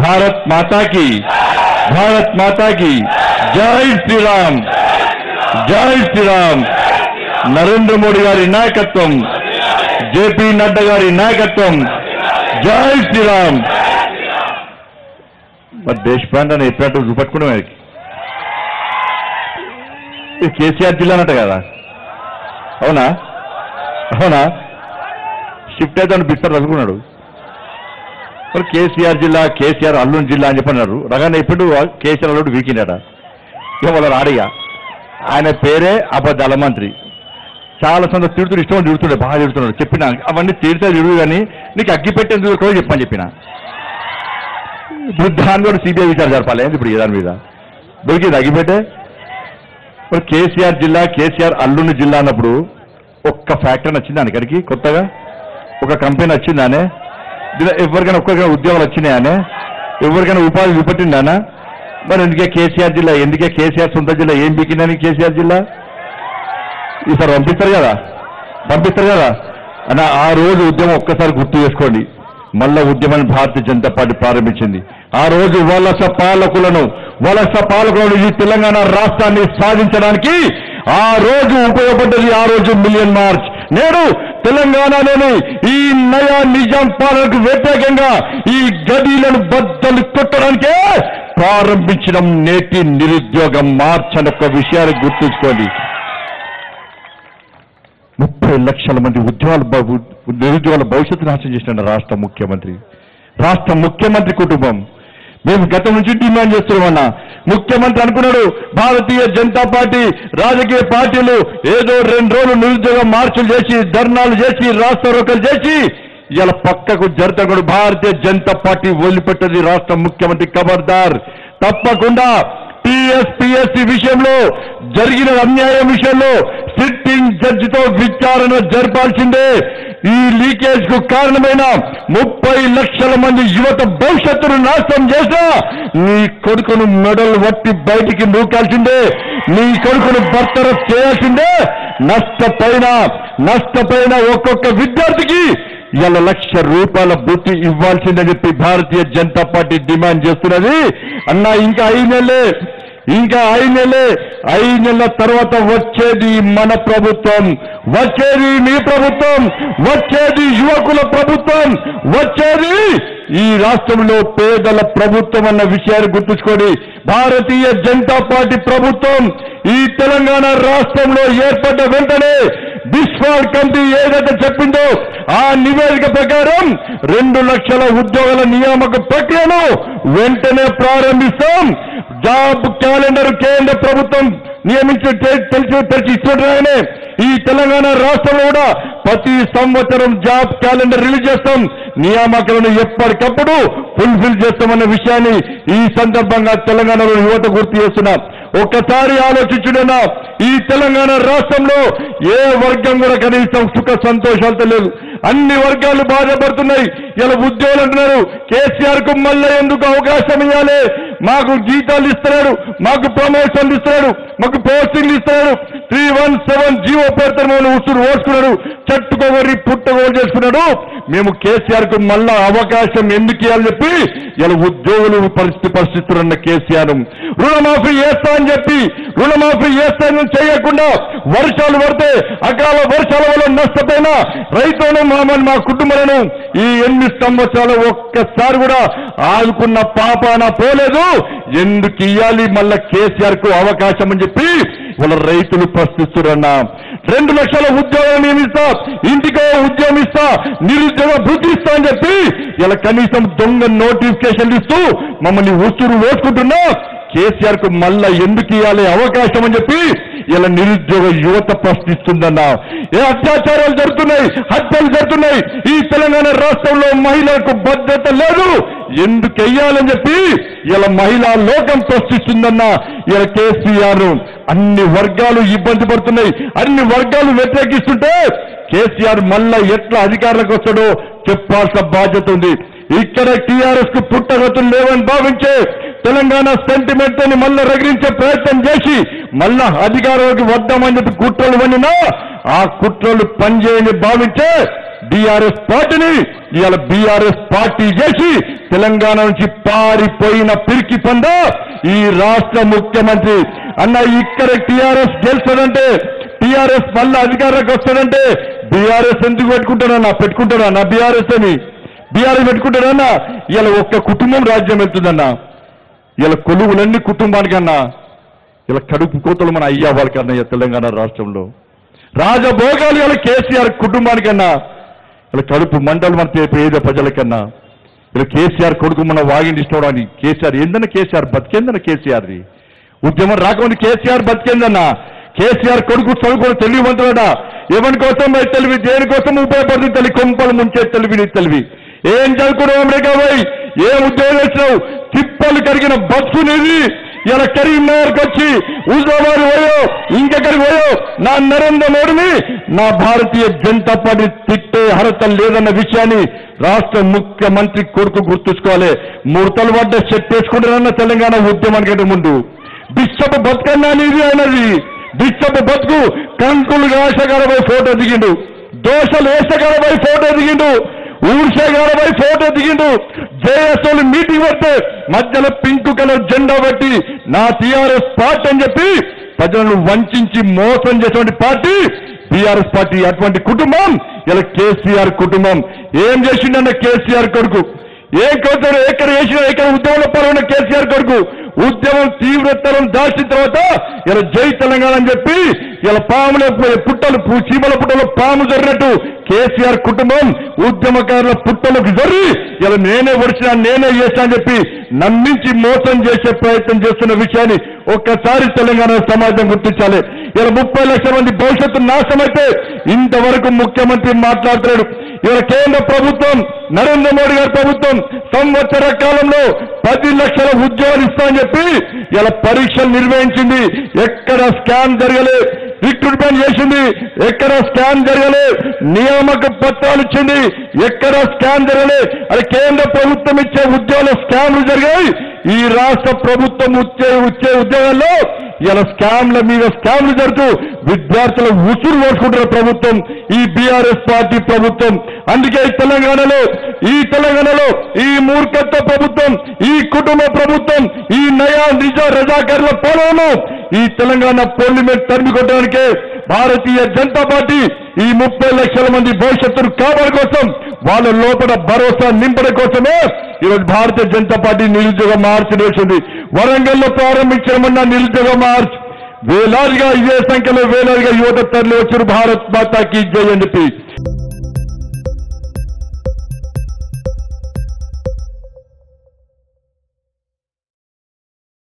భారత్ మాతా की భారత్ మాతా की జై శ్రీరామ్ జై శ్రీరామ్ నరేంద్ర మోడీ గారి నాయకత్వం జేపీ నడ్డా గారి నాయకత్వం జై శ్రీరామ్ మరి దేశపాండ్ అని ఎప్పుడంటే చూపట్టుకునే వారికి ఇది కేసీఆర్ జిల్లా అన్నట్టు కదా అవునా అవునా షిఫ్ట్ అయితే బిట్టర్ చదువుకున్నాడు మరి కేసీఆర్ జిల్లా కేసీఆర్ అల్లుని జిల్లా అని చెప్పన్నారు రగానే ఇప్పుడు కేసీఆర్ అల్లుడు వీకిండట ఇక వాళ్ళ రాడయ్య ఆయన పేరే అబద్ధాల మంత్రి చాలా సంద తిడుతుడు ఇష్టం తిడుతుండే బాగా తిడుతున్నాడు చెప్పిన అవన్నీ తీర్చా తిరుగు కానీ నీకు అగ్గి పెట్టేందుకు కూడా చెప్పని చెప్పిన ఇప్పుడు దాన్ని కూడా సిబిఐ విచారణ జరపాలి ఏంది ఇప్పుడు ఈ దాని మీద దొరికింది అగ్గిపెట్టే మరి కేసీఆర్ జిల్లా కేసీఆర్ అల్లుని జిల్లా అన్నప్పుడు ఒక్క ఫ్యాక్టరీ వచ్చిందా ఇక్కడికి కొత్తగా ఒక కంపెనీ వచ్చిందానే దీనిలో ఎవరికైనా ఒక్కరికైనా ఉద్యోగాలు వచ్చినాయానే ఎవరికైనా ఉపాధి చూపెట్టిందానా మరి ఎందుకే కేసీఆర్ జిల్లా ఎందుకే కేసీఆర్ సొంత జిల్లా ఏం బీకిందని కేసీఆర్ జిల్లా ఈసారి పంపిస్తారు కదా పంపిస్తారు కదా అన్న ఆ రోజు ఉద్యమం ఒక్కసారి గుర్తు చేసుకోండి మళ్ళా ఉద్యమాన్ని భారతీయ జనతా పార్టీ ప్రారంభించింది ఆ రోజు వలస పాలకులను వలస పాలకులను ఈ తెలంగాణ రాష్ట్రాన్ని సాధించడానికి ఆ రోజు ఉపయోగపడ్డది ఆ రోజు మిలియన్ మార్చ్ నేడు తెలంగాణలోని ఈ నయా నిజాం పాలనకు వ్యతిరేకంగా ఈ గదీలను బద్దలు కొట్టడానికే ప్రారంభించిన నేటి నిరుద్యోగ మార్చ్ అనే ఒక విషయాన్ని గుర్తుంచుకోండి ముప్పై లక్షల మంది ఉద్యోగాల భవ- నిరుద్యోగుల భవిష్యత్తు నాశనం చేసిన రాష్ట్ర ముఖ్యమంత్రి రాష్ట్ర ముఖ్యమంత్రి కుటుంబం మేము గతం నుంచి డిమాండ్ చేస్తున్నామన్నా ముఖ్యమంత్రి అనుకున్నాడు భారతీయ జనతా పార్టీ రాజకీయ పార్టీలు ఏదో రెండు రోజులు నిరుద్యోగ మార్చులు చేసి ధర్నాలు చేసి రాష్ట్ర రోకలు చేసి ఇలా పక్కకు జరుగుతాడు భారతీయ జనతా పార్టీ వదిలిపెట్టది రాష్ట్ర ముఖ్యమంత్రి ఖబర్దార్ తప్పకుండా టీఎస్పీఎస్సీ విషయంలో జరిగిన అన్యాయం విషయంలో సిట్టింగ్ జడ్జితో విచారణ జరపాల్సిందే ఈ లీకేజ్ కు కారణమైన ముప్పై లక్షల మంది యువత భవిష్యత్తును నాశనం చేసినా నీ కొడుకును మెడలు వట్టి బయటికి నూకాల్సిందే నీ కొడుకును బర్తరఫ్ చేయాల్సిందే నష్టపోయిన నష్టపోయిన ఒక్కొక్క విద్యార్థికి ఇలా లక్ష రూపాయల బుద్ధి ఇవ్వాల్సిందని చెప్పి భారతీయ జనతా పార్టీ డిమాండ్ చేస్తున్నది అన్నా ఇంకా ఐదు నెలలే ఇంకా ఐదు నెలలే ఐదు నెలల తర్వాత వచ్చేది మన ప్రభుత్వం వచ్చేది మీ ప్రభుత్వం వచ్చేది యువకుల ప్రభుత్వం వచ్చేది ఈ రాష్ట్రంలో పేదల ప్రభుత్వం అన్న విషయాన్ని గుర్తుంచుకోండి భారతీయ జనతా పార్టీ ప్రభుత్వం ఈ తెలంగాణ రాష్ట్రంలో ఏర్పడ్డ వెంటనే బిస్వాల్ కమిటీ ఏదైతే చెప్పిందో ఆ నివేదిక ప్రకారం రెండు లక్షల ఉద్యోగాల నియామక ప్రక్రియను వెంటనే ప్రారంభిస్తాం జాబ్ క్యాలెండర్ కేంద్ర ప్రభుత్వం నియమించి తె- తెలిసి తెలిసి ఇస్తుండగానే ఈ తెలంగాణ రాష్ట్రంలో కూడా ప్రతి సంవత్సరం జాబ్ క్యాలెండర్ రిలీజ్ చేస్తాం నియామకాలను ఎప్పటికప్పుడు ఫుల్ఫిల్ చేస్తామన్న విషయాన్ని ఈ సందర్భంగా తెలంగాణలో యువత గుర్తు చేస్తున్నాం ఒక్కసారి ఆలోచించుడన్నా ఈ తెలంగాణ రాష్ట్రంలో ఏ వర్గం కూడా కనీసం సుఖ సంతోషాలతో లేదు అన్ని వర్గాలు బాధపడుతున్నాయి ఇలా ఉద్యోగులు అంటున్నారు కేసీఆర్ కు మళ్ళీ ఎందుకు అవకాశం ఇవ్వాలి మాకు జీతాలు ఇస్తున్నాడు మాకు ప్రమోషన్లు ఇస్తున్నాడు మాకు పోస్టింగ్లు ఇస్తున్నాడు త్రీ వన్ సెవెన్ జీవో పేరుతో మేము ఉసురు ఓసుకున్నాడు చెట్టుకోగొరి పుట్టగోలు చేసుకున్నాడు మేము కేసీఆర్ కు మళ్ళా అవకాశం ఎందుకు ఇవ్వాలని చెప్పి ఇలా ఉద్యోగులు పరిస్థితి పరిస్థితులున్న కేసీఆర్ రుణమాఫీ చేస్తా అని చెప్పి రుణమాఫీ చేస్తాను చేయకుండా వర్షాలు పడితే అకాల వర్షాల వల్ల నష్టపోయిన రైతులను మామని మా కుటుంబాలను ఈ ఎనిమిది సంవత్సరాలు ఒక్కసారి కూడా ఆదుకున్న పాపాన పోలేదు ఎందుకు ఇయ్యాలి మళ్ళా కేసీఆర్ కు అవకాశం అని చెప్పి వాళ్ళ రైతులు ప్రశ్నిస్తున్నా రెండు లక్షల ఉద్యోగం నియమిస్తా ఇంటికో ఉద్యోగం ఇస్తా నిరుద్యోగ భృతి ఇస్తా అని చెప్పి ఇలా కనీసం దొంగ నోటిఫికేషన్లు ఇస్తూ మమ్మల్ని ఉసురు ఓసుకుంటున్నా కేసీఆర్ కు మళ్ళా ఎందుకు ఇవ్వాలి అవకాశం అని చెప్పి ఇలా నిరుద్యోగ యువత ప్రశ్నిస్తుందన్న ఏ అత్యాచారాలు జరుగుతున్నాయి హత్యలు జరుగుతున్నాయి ఈ తెలంగాణ రాష్ట్రంలో మహిళలకు భద్రత లేదు ఎందుకు వెయ్యాలని చెప్పి ఇలా మహిళా లోకం ప్రశ్నిస్తుందన్న ఇలా కేసీఆర్ అన్ని వర్గాలు ఇబ్బంది పడుతున్నాయి అన్ని వర్గాలు వ్యతిరేకిస్తుంటే కేసీఆర్ మళ్ళా ఎట్లా అధికారులకు వస్తాడో చెప్పాల్సిన బాధ్యత ఉంది ఇక్కడ టీఆర్ఎస్ కు పుట్టగతులు లేవని భావించే తెలంగాణ సెంటిమెంట్ ని మళ్ళా రగిలించే ప్రయత్నం చేసి మళ్ళా అధికారంలోకి వద్దామని చెప్పి కుట్రలు వండినా ఆ కుట్రలు పనిచేయని భావించే బీఆర్ఎస్ పార్టీని ఇవాళ బీఆర్ఎస్ పార్టీ చేసి తెలంగాణ నుంచి పారిపోయిన పిరికి పంద ఈ రాష్ట్ర ముఖ్యమంత్రి అన్న ఇక్కడ టీఆర్ఎస్ గెలుస్తుందంటే టీఆర్ఎస్ మళ్ళీ అధికారంలోకి వస్తాడంటే బీఆర్ఎస్ ఎందుకు పెట్టుకుంటారన్నా పెట్టుకుంటారన్నా బీఆర్ఎస్ అని బీఆర్ఎస్ పెట్టుకుంటారన్నా ఇలా ఒక్క కుటుంబం రాజ్యం వెళ్తుందన్నా ఇలా కొలువులన్నీ కుటుంబానికన్నా ఇలా కడుపు కోతలు మన అయ్యా వాళ్ళకన్నా ఈ తెలంగాణ రాష్ట్రంలో రాజభోగాలు ఇలా కేసీఆర్ కుటుంబానికన్నా ఇలా కడుపు మంటలు మన పే- పేద ప్రజలకన్నా ఇలా కేసీఆర్ కొడుకు మన వాగిండి ఇష్టం అని కేసీఆర్ ఏందన్న కేసీఆర్ బతికేందన్న కేసీఆర్ది ఉద్యమం రాకముందు కేసీఆర్ బతికేందన్న కేసీఆర్ కొడుకు చదువుకొని తెలివివంతుడా ఎవరి కోసం మరి తెలివి దేనికోసం ఉపయోగపడుతుంది తెలివి కొంపలు ముంచే తెలివి నీ తెలివి ఏం చదువుకున్నావు అమెరికా పోయి ఏం ఉద్యోగం చేసినావు తిప్పలు కరిగిన బస్సు నీది ఇలా కరీంనగర్కి వచ్చి హుజరాబాద్ పోయో ఇంకెక్కడికి పోయో నా నరేంద్ర మోడీని నా భారతీయ జనతా పార్టీ తిట్టే అర్హత లేదన్న విషయాన్ని రాష్ట్ర ముఖ్యమంత్రి కొడుకు గుర్తుంచుకోవాలి ముడతలు పడ్డ చెట్టు వేసుకుంటారన్న తెలంగాణ ఉద్యమానికంటే ముందు బిషప్ బతుకన్నా నీది అయినది బిషప్ బతుకు కంకులు ఆశగాలపై ఫోటో దిగిండు దోషలు వేసగాలపై ఫోటో దిగిండు ఊర్షగాలపై ఫోటో దిగిండు జేఎస్ఓలు మీటింగ్ పెడితే మధ్యలో పింక్ కలర్ జెండా పెట్టి నా టీఆర్ఎస్ పార్టీ అని చెప్పి ప్రజలను వంచి మోసం చేసేటువంటి పార్టీ టీఆర్ఎస్ పార్టీ అటువంటి కుటుంబం ఇలా కేసీఆర్ కుటుంబం ఏం చేసిండన్న కేసీఆర్ కొడుకు ఏ కోతాడు ఎక్కడ వేసిన ఎక్కడ ఉద్యమంలో పాల్గొన్న కేసీఆర్ కొడుకు ఉద్యమం తీవ్రతరం దాచిన తర్వాత ఇలా జై తెలంగాణ అని చెప్పి ఇలా పాముల పుట్టలు పు- చీమల పుట్టలో పాము జరిగినట్టు కేసీఆర్ కుటుంబం ఉద్యమకారుల పుట్టలకు జరి ఇలా నేనే వచ్చినా నేనే చేస్తా అని చెప్పి నమ్మించి మోసం చేసే ప్రయత్నం చేస్తున్న విషయాన్ని ఒక్కసారి తెలంగాణ సమాజం గుర్తించాలి ఇలా ముప్పై లక్షల మంది భవిష్యత్తు నాశనం అయితే ఇంతవరకు ముఖ్యమంత్రి మాట్లాడుతున్నాడు ఇలా కేంద్ర ప్రభుత్వం నరేంద్ర మోడీ గారి ప్రభుత్వం సంవత్సర కాలంలో పది లక్షల ఉద్యోగాలు ఇస్తా అని చెప్పి ఇలా పరీక్షలు నిర్వహించింది ఎక్కడ స్కామ్ జరగలే రిక్రూట్మెంట్ చేసింది ఎక్కడ స్కామ్ జరగలే నియామక పత్రాలు ఇచ్చింది ఎక్కడ స్కామ్ జరగలే అది కేంద్ర ప్రభుత్వం ఇచ్చే ఉద్యోగాలు స్కామ్లు జరిగాయి ఈ రాష్ట్ర ప్రభుత్వం ఇచ్చే ఇచ్చే ఉద్యోగాల్లో ఇలా స్కామ్ల మీద స్కామ్లు జరుగుతూ విద్యార్థుల ఉసురు పోసుకుంటున్న ప్రభుత్వం ఈ బీఆర్ఎస్ పార్టీ ప్రభుత్వం అందుకే ఈ తెలంగాణలో ఈ తెలంగాణలో ఈ మూర్ఖత్వ ప్రభుత్వం ఈ కుటుంబ ప్రభుత్వం ఈ నయా నిజ రజాకారుల పోలను ఈ తెలంగాణ పార్లమెంట్ తరిమి కొట్టడానికే భారతీయ జనతా పార్టీ ఈ ముప్పై లక్షల మంది భవిష్యత్తును కాపాడు కోసం వాళ్ళ లోపల భరోసా నింపడం కోసమే ఈరోజు భారతీయ జనతా పార్టీ నిరుద్యోగ మార్చ్ వేసింది వరంగల్లో ప్రారంభించమన్న నిరుద్యోగ మార్చ్ వేలాదిగా ఇదే సంఖ్యలో వేలాదిగా యువత తరలి వచ్చారు భారత్ మాతాకి జై అని చెప్పి